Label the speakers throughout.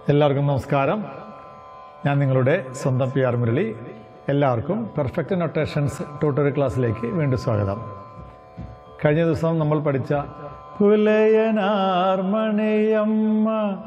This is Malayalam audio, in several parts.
Speaker 1: എല്ലാവർക്കും നമസ്കാരം ഞാൻ നിങ്ങളുടെ സ്വന്തം പി ആർ മുരളി എല്ലാവർക്കും പെർഫെക്റ്റ് നൊട്ടേഷൻസ് ട്യൂട്ടോറിയൽ ക്ലാസ്സിലേക്ക് വീണ്ടും സ്വാഗതം കഴിഞ്ഞ ദിവസം നമ്മൾ പഠിച്ച പുലയനാർമണിയമ്മ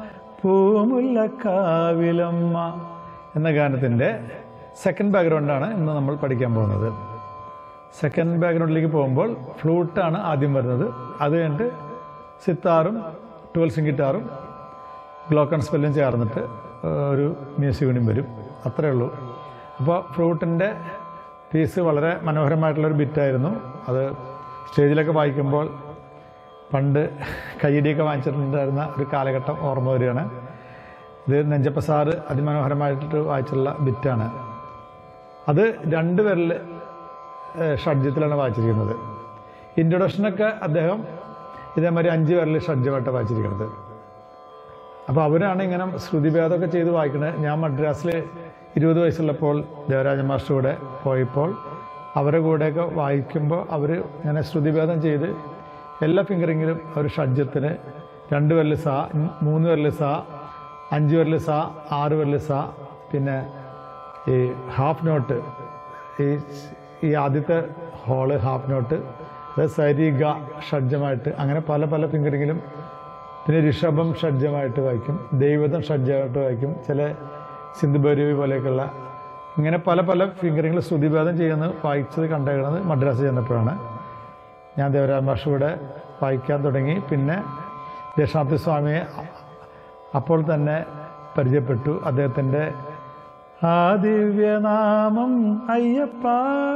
Speaker 1: പൂമുല്ലക്കാവിലമ്മ എന്ന ഗാനത്തിൻ്റെ സെക്കൻഡ് ബാക്ക്ഗ്രൗണ്ടാണ് ഇന്ന് നമ്മൾ പഠിക്കാൻ പോകുന്നത് സെക്കൻഡ് ബാക്ക്ഗ്രൗണ്ടിലേക്ക് പോകുമ്പോൾ ഫ്ലൂട്ടാണ് ആദ്യം വരുന്നത് അത് കഴിഞ്ഞിട്ട് സിത്താറും ട്വൽസിങ് ഗിറ്റാറും ഗ്ലോക്കൺ സ്പെല്ലും ചേർന്നിട്ട് ഒരു മ്യൂസിക് യൂണിയും വരും അത്രേ ഉള്ളൂ അപ്പോൾ ഫ്ലൂട്ടിൻ്റെ പീസ് വളരെ മനോഹരമായിട്ടുള്ളൊരു ബിറ്റായിരുന്നു അത് സ്റ്റേജിലൊക്കെ വായിക്കുമ്പോൾ പണ്ട് കയ്യടിയൊക്കെ വാങ്ങിച്ചിട്ടുണ്ടായിരുന്ന ഒരു കാലഘട്ടം ഓർമ്മ വരികയാണ് ഇത് നെഞ്ചപ്പ സാറ് അതിമനോഹരമായിട്ട് വായിച്ചുള്ള ബിറ്റാണ് അത് രണ്ട് പേരിൽ ഷഡ്ജത്തിലാണ് വായിച്ചിരിക്കുന്നത് ഇൻട്രൊഡക്ഷനൊക്കെ അദ്ദേഹം ഇതേമാതിരി അഞ്ച് പേരിൽ ഷഡ്ജമായിട്ട് വായിച്ചിരിക്കുന്നത് അപ്പോൾ അവരാണ് ഇങ്ങനെ ശ്രുതിഭേദമൊക്കെ ചെയ്ത് വായിക്കുന്നത് ഞാൻ മദ്രാസിൽ ഇരുപത് വയസ്സുള്ളപ്പോൾ ദേവരാജ മാസ്റ്റർ കൂടെ പോയപ്പോൾ അവരുടെ കൂടെയൊക്കെ വായിക്കുമ്പോൾ അവർ ഇങ്ങനെ ശ്രുതിഭേദം ചെയ്ത് എല്ലാ ഫിംഗറിങ്ങിലും ഒരു ഷഡ്ജത്തിന് രണ്ട് വരല് സ മൂന്ന് വരല് സ അഞ്ച് വരല് സ ആറ് വരല് സ പിന്നെ ഈ ഹാഫ് നോട്ട് ഈ ഈ ആദ്യത്തെ ഹോള് ഹാഫ് നോട്ട് അത് സരിഗ ഷഡ്ജമായിട്ട് അങ്ങനെ പല പല ഫിംഗറിങ്ങിലും പിന്നെ ഋഷഭം ഷഡ്ജമായിട്ട് വായിക്കും ദൈവതം ഷഡ്ജമായിട്ട് വായിക്കും ചില സിന്ധുഭൈരവി പോലെയൊക്കെയുള്ള ഇങ്ങനെ പല പല ഫിംഗറിങ്ങൾ സ്തുതിഭേദം ചെയ്യുന്നത് വായിച്ചത് കണ്ടേക്കുന്നത് മദ്രാസ് ചെന്നപ്പോഴാണ് ഞാൻ ദേവരാജ മാഷൂടെ വായിക്കാൻ തുടങ്ങി പിന്നെ ദേശാബ്ദി സ്വാമിയെ അപ്പോൾ തന്നെ പരിചയപ്പെട്ടു അദ്ദേഹത്തിൻ്റെ ആ ദിവ്യനാമം അയ്യപ്പ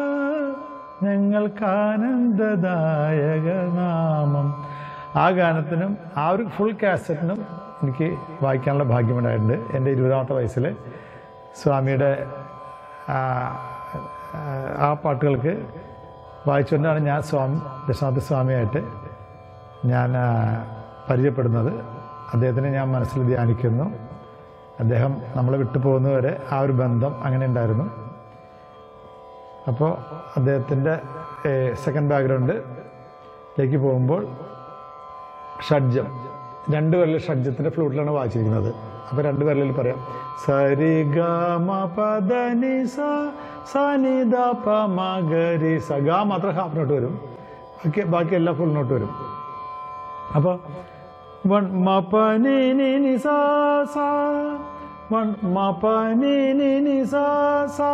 Speaker 1: ഞങ്ങൾക്കാനന്ദദായക നാമം ആ ഗാനത്തിനും ആ ഒരു ഫുൾ കാസറ്റിനും എനിക്ക് വായിക്കാനുള്ള ഭാഗ്യമുണ്ടായിട്ടുണ്ട് എൻ്റെ ഇരുപതാമത്തെ വയസ്സിൽ സ്വാമിയുടെ ആ, ആ പാട്ടുകൾക്ക് വായിച്ചുകൊണ്ടാണ് ഞാൻ സ്വാമി ദശാന്തി സ്വാമിയായിട്ട് ഞാൻ ആ, പരിചയപ്പെടുന്നത് അദ്ദേഹത്തിനെ ഞാൻ മനസ്സിൽ ധ്യാനിക്കുന്നു അദ്ദേഹം നമ്മളെ വിട്ടുപോകുന്നവരെ ആ ഒരു ബന്ധം അങ്ങനെ ഉണ്ടായിരുന്നു അപ്പോൾ അദ്ദേഹത്തിൻ്റെ സെക്കൻഡ് ബാക്ക്ഗ്രൗണ്ടിലേക്ക് പോകുമ്പോൾ ഷഡ്ജം രണ്ട് വിരലിൽ ഷഡ്ജത്തിന്റെ ഫ്ലൂട്ടിലാണ് വായിച്ചിരിക്കുന്നത് അപ്പൊ രണ്ട് വിരലിൽ പറയാം സരി ഗ മ പ ധ നി സ സ നി ദ പ മ ഗ രി സ ഗ മാത്രം ഹാഫ് നോട്ട് വരും ബാക്കി ബാക്കി എല്ലാ ഫുൾ നോട്ട് വരും അപ്പൊ വൺ മ പ നി നി നി സ സ വൺ മ പ നി നി നി സ സ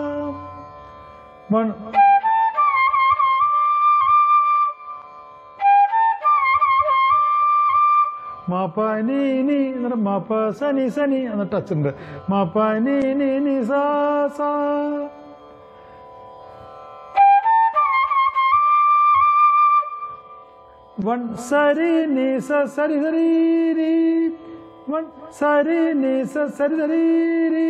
Speaker 1: വൺ മപ നീ നീ എന്നിട്ട് മപ സനി സനി എന്ന ടച്ച് ഉണ്ട് മപ നീ നീ നീ സാ സാ വൺ സരി നീ സ സരി സരി രീ വൺ സരി നീ സ സരി സരി രീ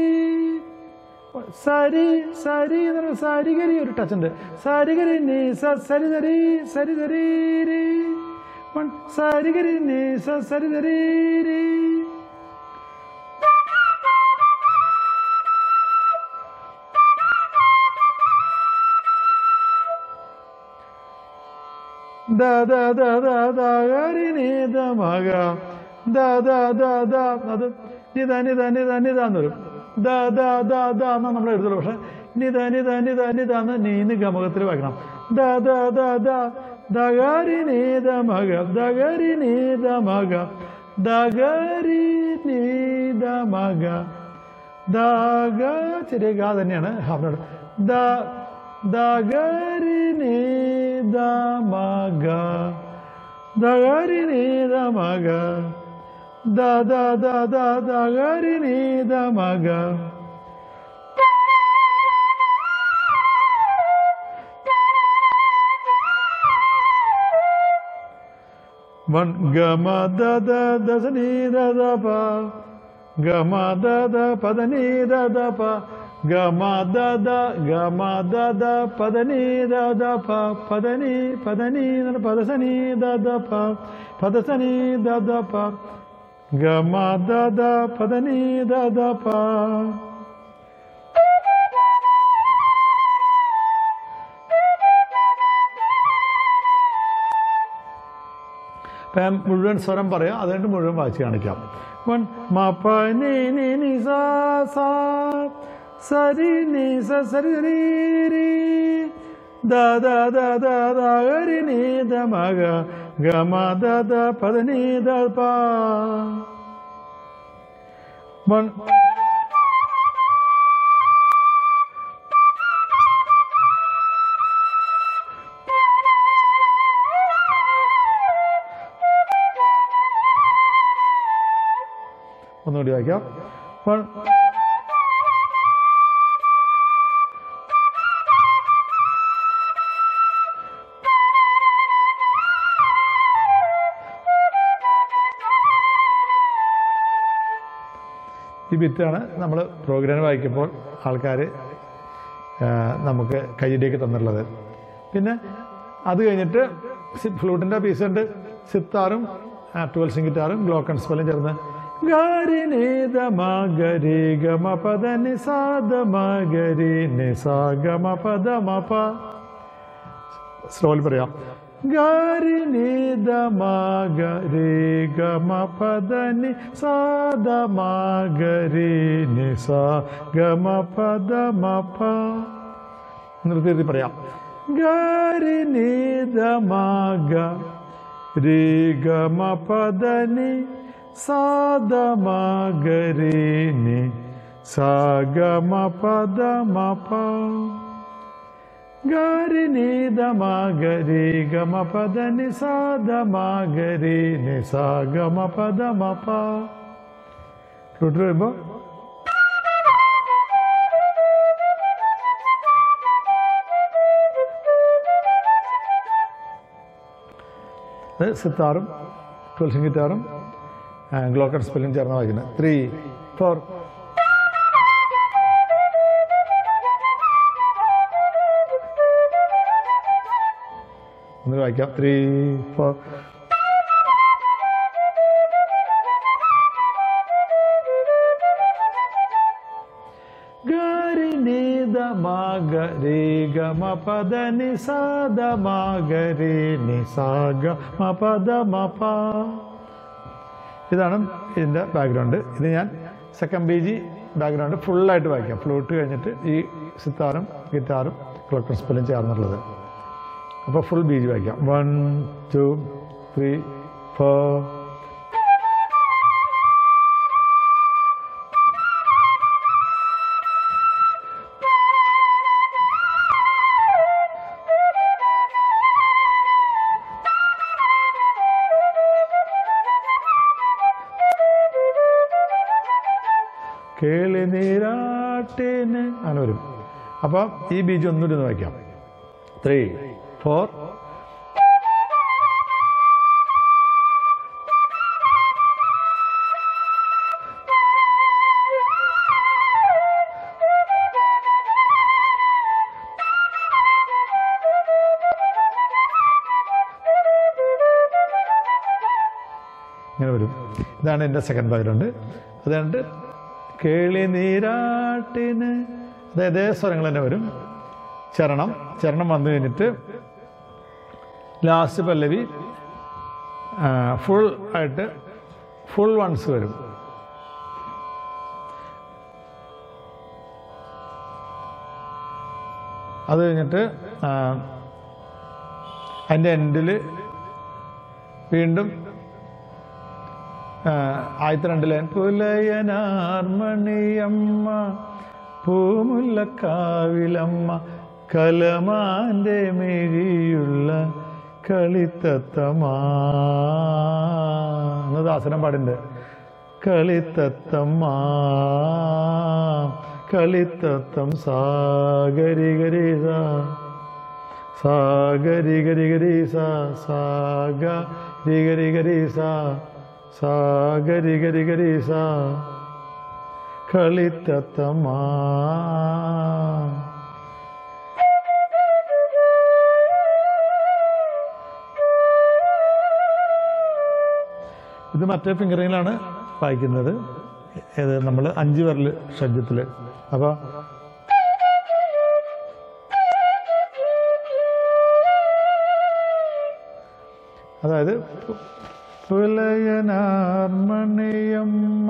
Speaker 1: സരി സരി എന്ന് പറഞ്ഞ സരിഗരി ഒരു ടച്ച് ഉണ്ട് സരിഗരി നീ സ സരി സരി സരി സരി രീ വൺ സരിഗരി നീ സ സരി സരി രീ ദ ദ ദ ദ ദ ഗരി നീ ദ മഗ ദ ദ ദ ദ അത് നിത നിത നിത നിത എന്ന് വരും ദ ദ ദ ദ എന്ന് നമ്മൾ എഴുതുള്ളൂ പക്ഷെ നിത നിത നിത നിത എന്ന് നീന്ന് ഗമകത്തിൽ വായിക്കണം ദ ദ ദ ദ ദഗരി നീത മഗ ദഗരി നീത മഗ ദഗരി നീത മഗ ദഗ ചെറിയ ഗ തന്നെയാണ് ഹാഫിനോട് ദ ദഗരി നീത മഗ ദഗരി നീത മഗ ദ ദ ദ ദ ദഗരി നീത മഗ വൺ ഗമ ദ ദ ദ സ നീ ദ ദ പ ഗമ ദ ദ പദ നീ ദ ദ പ ഗമ ദ ദ ഗമ ദ ദ പദ നീ ദ ദ പ പദ നീ പദ നീ എന്ന് പദ സ നീ ദ ദ പ പദ സ നീ ദ ദ പ ഗമ ദ ദ പദ നീ ദ ദ പ അപ്പം ഞാൻ മുഴുവൻ സ്വരം പറയാം അതുകൊണ്ട് മുഴുവൻ വായിച്ച് കാണിക്കാം വൺ മ പ നി നി നി സാ സാ സരി നി സ സരി രി രി ദ ദ ദ ദ ദ ഗരി നി ദ മ ഗ ഗ മ ദ ദ പ ദ നി ദ പ വൺ ഒന്നുകൂടി വായിക്കാം വൺ ഈ ബിറ്റാണ് നമ്മൾ പ്രോഗ്രാം വായിക്കുമ്പോൾ ആൾക്കാർ നമുക്ക് കയ്യിലേക്ക് തന്നിട്ടുള്ളത് പിന്നെ അത് കഴിഞ്ഞിട്ട് ഫ്ലൂട്ടിൻ്റെ പീസുണ്ട് സിത്താറും ട്വൽസിൻ ഗിറ്റാറും ഗ്ലോക്കൺസ്പെല്ലും ചേർന്ന് ഗാരി നീത മഗരി ഗമ പദ നിസാദ മഗരി നിസാ ഗമ പദ മപ സ്ലോയിൽ പറയാം ഗാരി നീത മഗരി ഗമ പദ നിസാദ മഗരി നിസാ ഗമ പദ മപ നിർത്തി നിർത്തി പറയാം ഗാരി നീത മഗ രി ഗമ പദ നി സാദ മഗരി നി സാ ഗമ പദ മപ ഗാരി നീത മഗരി ഗമ പദ നി സാദ മഗരി നി സാ ഗമ പദ മപ ഫ്ലൂട്ട് വരുമ്പോൾ അത് സിത്താറും ട്വൽസിൻ ഗിറ്റാറും ഗ്ലോക്കർ സ്പെല്ലും ചേർന്ന് വായിക്കുന്നത് ത്രീ ഫോർ ഒന്ന് വായിക്കാം ത്രീ ഫോർ ഗരി നീത മാഗ രേ ഗമ പദ നിസാദ മാഗ രേ നിസാഗ മ പദ മപ ഇതാണ് ഇതിൻ്റെ ബാക്ക്ഗ്രൗണ്ട് ഇത് ഞാൻ സെക്കൻഡ് ബി ജി ബാക്ക്ഗ്രൗണ്ട് ഫുള്ളായിട്ട് വായിക്കാം ഫ്ലൂട്ട് കഴിഞ്ഞിട്ട് ഈ സിത്താറും ഗിറ്റാറും ക്ലോക്കർ സ്പെല്ലും ചേർന്നുള്ളത് അപ്പോൾ ഫുൾ ബി ജി വായിക്കാം വൺ ടു ത്രീ ഫോർ കേളി നീരാട്ടിന് അങ്ങനെ വരും അപ്പം ഈ ബീജ് ഒന്നുകൂടി ഒന്ന് വായിക്കാം ത്രീ ഫോർ ഇങ്ങനെ വരും ഇതാണ് എൻ്റെ സെക്കൻഡ് ബാക്ക്ഗ്രൗണ്ട് അതുകൊണ്ട് കേളി നീരാട്ടിന് അതായത് സ്വരങ്ങൾ തന്നെ വരും ചരണം ചരണം വന്നു കഴിഞ്ഞിട്ട് ലാസ്റ്റ് പല്ലവി ഫുൾ ആയിട്ട് ഫുൾ വൺസ് വരും അത് കഴിഞ്ഞിട്ട് ആ, അതിൻ്റെ എൻഡിൽ വീണ്ടും ആദ്യത്തെ രണ്ട് ലൈൻ പുലയനാർമണിയമ്മ പൂമുല്ലക്കാവിലമ്മ കലമാന്റെ മിഴിയുള്ള കളിത്തത്തമാ എന്ന് ദാസനം പാടുണ്ട് കളിത്തത്തമ്മാ കളിത്തത്തം സാഗരി ഗരി സാ സാഗരി ഗരി ഗരി സാ സാഗ രി ഗരി ഗരി സാ സാഗരി ഗരി ഗരി സാ കളിത്തത്തമാ ഇത് മറ്റേ ഫിംഗറിങ്ങിലാണ് വായിക്കുന്നത് ഇത് നമ്മൾ അഞ്ച് വിരൽ ഷഡ്ജത്തിൽ അപ്പോൾ അതായത് പുലയനാർമണിയമ്മ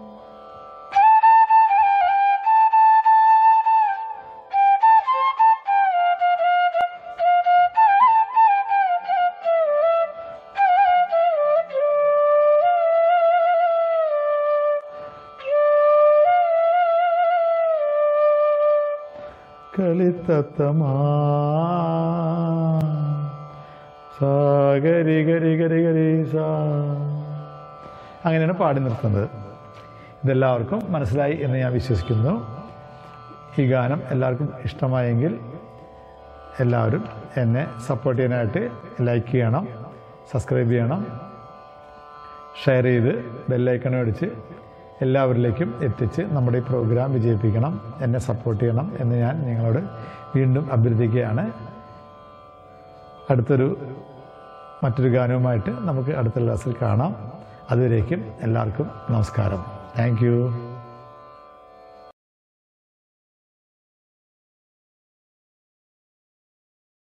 Speaker 1: കളിത്തത്തമാ സാ ഗരി ഗരി ഗരി ഗരി സാ അങ്ങനെയാണ് പാടി നിർത്തുന്നത് ഇതെല്ലാവർക്കും മനസ്സിലായി എന്ന് ഞാൻ വിശ്വസിക്കുന്നു ഈ ഗാനം എല്ലാവർക്കും ഇഷ്ടമായെങ്കിൽ എല്ലാവരും എന്നെ സപ്പോർട്ട് ചെയ്യാനായിട്ട് ലൈക്ക് ചെയ്യണം സബ്സ്ക്രൈബ് ചെയ്യണം ഷെയർ ചെയ്ത് ബെല്ലൈക്കൺ അടിച്ച് എല്ലാവരിലേക്കും എത്തിച്ച് നമ്മുടെ ഈ പ്രോഗ്രാം വിജയിപ്പിക്കണം എന്നെ സപ്പോർട്ട് ചെയ്യണം എന്ന് ഞാൻ നിങ്ങളോട് വീണ്ടും അഭ്യർത്ഥിക്കുകയാണ് അടുത്തൊരു മറ്റൊരു ഗാനവുമായിട്ട് നമുക്ക് അടുത്ത ക്ലാസ്സിൽ കാണാം അതുവരേക്കും എല്ലാവർക്കും നമസ്കാരം താങ്ക്